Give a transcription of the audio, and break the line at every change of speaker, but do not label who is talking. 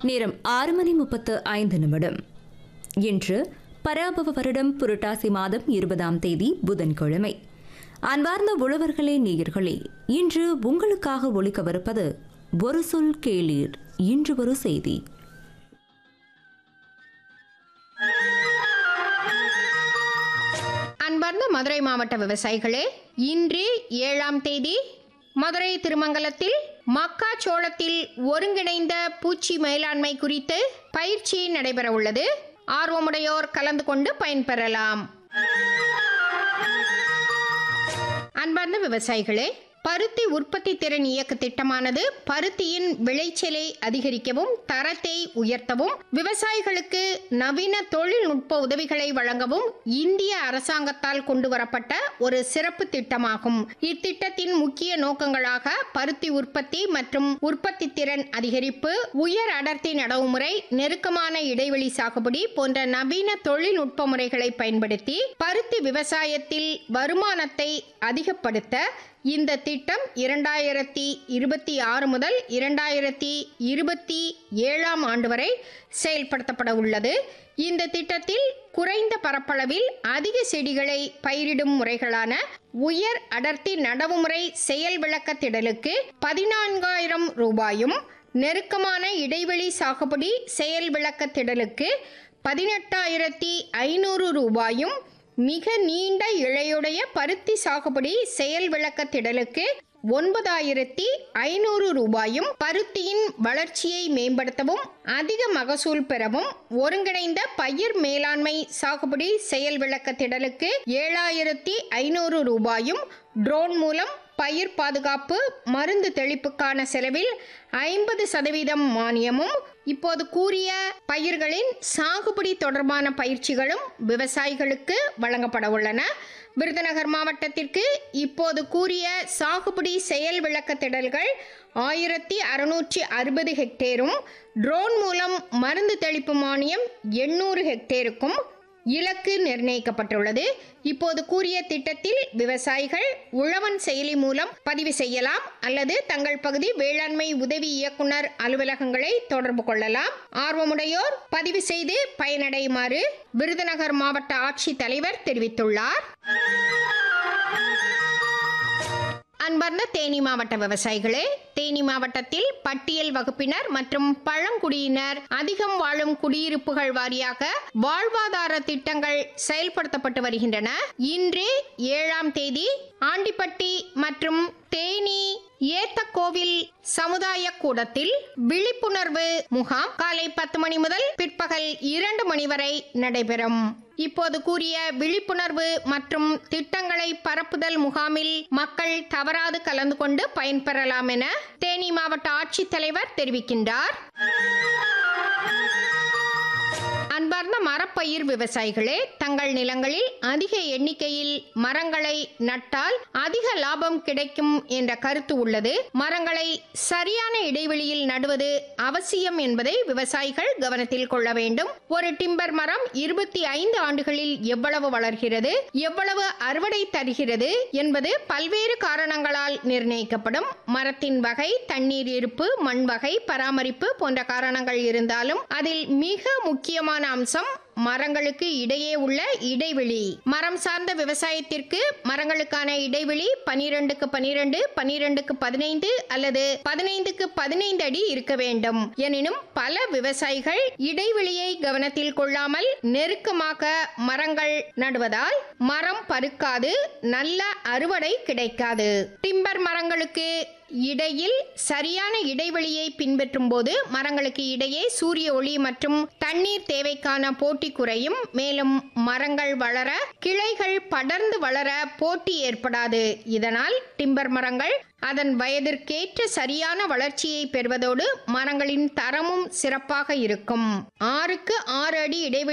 நேரம் ஆறு மணி முப்பத்து ஐந்து நிமிடம் இன்று பராபவ வருடம் புரட்டாசி மாதம் இருபதாம் தேதி புதன்கிழமை அன்பார்ந்த உழவர்களே நேயர்களே இன்று உங்களுக்காக ஒலிக்கவிருப்பது ஒரு சொல் கேளீர் இன்று ஒரு செய்தி
அன்பார்ந்த மதுரை மாவட்ட விவசாயிகளே இன்று ஏழாம் தேதி மதுரை திருமங்கலத்தில் மக்காச்சோளத்தில் ஒருங்கிணைந்த பூச்சி மேலாண்மை குறித்து பயிற்சி நடைபெற உள்ளது ஆர்வமுடையோர் கலந்து கொண்டு பயன்பெறலாம் அன்பார்ந்த விவசாயிகளே பருத்தி உற்பத்தி திறன் இயக்க திட்டமானது பருத்தியின் விளைச்சலை அதிகரிக்கவும் தரத்தை உயர்த்தவும் விவசாயிகளுக்கு நவீன தொழில்நுட்ப உதவிகளை வழங்கவும் இந்திய அரசாங்கத்தால் கொண்டு வரப்பட்ட ஒரு சிறப்பு திட்டமாகும் இத்திட்டத்தின் முக்கிய நோக்கங்களாக பருத்தி உற்பத்தி மற்றும் உற்பத்தி திறன் அதிகரிப்பு உயர் அடர்த்தி நடவுமுறை நெருக்கமான இடைவெளி சாகுபடி போன்ற நவீன தொழில்நுட்ப முறைகளை பயன்படுத்தி பருத்தி விவசாயத்தில் வருமானத்தை அதிகப்படுத்த இந்த திட்டம் இரண்டாயிரத்தி இருபத்தி ஆறு முதல் இரண்டாயிரத்தி இருபத்தி ஏழாம் ஆண்டு வரை செயல்படுத்தப்பட உள்ளது இந்த திட்டத்தில் குறைந்த பரப்பளவில் அதிக செடிகளை பயிரிடும் முறைகளான உயர் அடர்த்தி நடவுமுறை செயல் விளக்க திடலுக்கு பதினான்காயிரம் ரூபாயும் நெருக்கமான இடைவெளி சாகுபடி செயல் விளக்க திடலுக்கு பதினெட்டாயிரத்தி ஐநூறு ரூபாயும் மிக நீண்ட இழையுடைய பருத்தி சாகுபடி செயல் விளக்க திடலுக்கு ஒன்பதாயிரத்தி ஐநூறு ரூபாயும் பருத்தியின் வளர்ச்சியை மேம்படுத்தவும் அதிக மகசூல் பெறவும் ஒருங்கிணைந்த பயிர் மேலாண்மை சாகுபடி செயல் விளக்க திடலுக்கு ஏழாயிரத்தி ஐநூறு ரூபாயும் ட்ரோன் மூலம் பயிர் பாதுகாப்பு மருந்து தெளிப்புக்கான செலவில் ஐம்பது சதவீதம் மானியமும் இப்போது கூறிய பயிர்களின் சாகுபடி தொடர்பான பயிற்சிகளும் விவசாயிகளுக்கு வழங்கப்பட உள்ளன விருதுநகர் மாவட்டத்திற்கு இப்போது கூறிய சாகுபடி செயல் விளக்க திடல்கள் ஆயிரத்தி அறுநூற்றி அறுபது ஹெக்டேரும் ட்ரோன் மூலம் மருந்து தெளிப்பு மானியம் எண்ணூறு ஹெக்டேருக்கும் இலக்கு நிர்ணயிக்கப்பட்டுள்ளது இப்போது கூறிய திட்டத்தில் விவசாயிகள் உழவன் செயலி மூலம் பதிவு செய்யலாம் அல்லது தங்கள் பகுதி வேளாண்மை உதவி இயக்குனர் அலுவலகங்களை தொடர்பு கொள்ளலாம் ஆர்வமுடையோர் பதிவு செய்து பயனடையுமாறு விருதுநகர் மாவட்ட ஆட்சித் தலைவர் தெரிவித்துள்ளார் அன்பார்ந்த தேனி மாவட்ட விவசாயிகளே தேனி மாவட்டத்தில் பட்டியல் வகுப்பினர் மற்றும் பழங்குடியினர் அதிகம் வாழும் குடியிருப்புகள் வாரியாக வாழ்வாதார திட்டங்கள் செயல்படுத்தப்பட்டு வருகின்றன இன்று ஏழாம் தேதி ஆண்டிப்பட்டி மற்றும் தேனி ஏத்தக்கோவில் சமுதாய கூடத்தில் விழிப்புணர்வு முகாம் காலை பத்து மணி முதல் பிற்பகல் இரண்டு மணி வரை நடைபெறும் இப்போது கூறிய விழிப்புணர்வு மற்றும் திட்டங்களை பரப்புதல் முகாமில் மக்கள் தவறாது கலந்து கொண்டு பயன்பெறலாம் என தேனி மாவட்ட ஆட்சித்தலைவர் தெரிவிக்கின்றார் அன்பார்ந்த மரப்பயிர் விவசாயிகளே தங்கள் நிலங்களில் அதிக எண்ணிக்கையில் மரங்களை நட்டால் அதிக லாபம் கிடைக்கும் என்ற கருத்து உள்ளது மரங்களை சரியான இடைவெளியில் நடுவது அவசியம் என்பதை விவசாயிகள் கவனத்தில் கொள்ள வேண்டும் ஒரு டிம்பர் மரம் இருபத்தி ஐந்து ஆண்டுகளில் எவ்வளவு வளர்கிறது எவ்வளவு அறுவடை தருகிறது என்பது பல்வேறு காரணங்களால் நிர்ணயிக்கப்படும் மரத்தின் வகை தண்ணீர் இருப்பு மண் வகை பராமரிப்பு போன்ற காரணங்கள் இருந்தாலும் அதில் மிக முக்கியமான அம்சம் மரங்களுக்கு இடையே உள்ள இடைவெளி மரம் சார்ந்த விவசாயத்திற்கு மரங்களுக்கான இடைவெளி பனிரெண்டுக்கு பனிரெண்டு பனிரெண்டுக்கு பதினைந்து அல்லது பதினைந்துக்கு பதினைந்து அடி இருக்க வேண்டும் எனினும் பல விவசாயிகள் இடைவெளியை கவனத்தில் கொள்ளாமல் நெருக்கமாக மரங்கள் நடுவதால் மரம் பருக்காது நல்ல அறுவடை கிடைக்காது டிம்பர் மரங்களுக்கு இடையில் சரியான இடைவெளியை பின்பற்றும் போது மரங்களுக்கு இடையே சூரிய ஒளி மற்றும் தண்ணீர் தேவைக்கான போட்டி குறையும் மேலும் மரங்கள் வளர கிளைகள் படர்ந்து வளர போட்டி ஏற்படாது இதனால் டிம்பர் மரங்கள் அதன் வயதிற்கேற்ற சரியான வளர்ச்சியை பெறுவதோடு மரங்களின் தரமும் சிறப்பாக இருக்கும் ஆறுக்கு ஆறு அடி இடைவெளி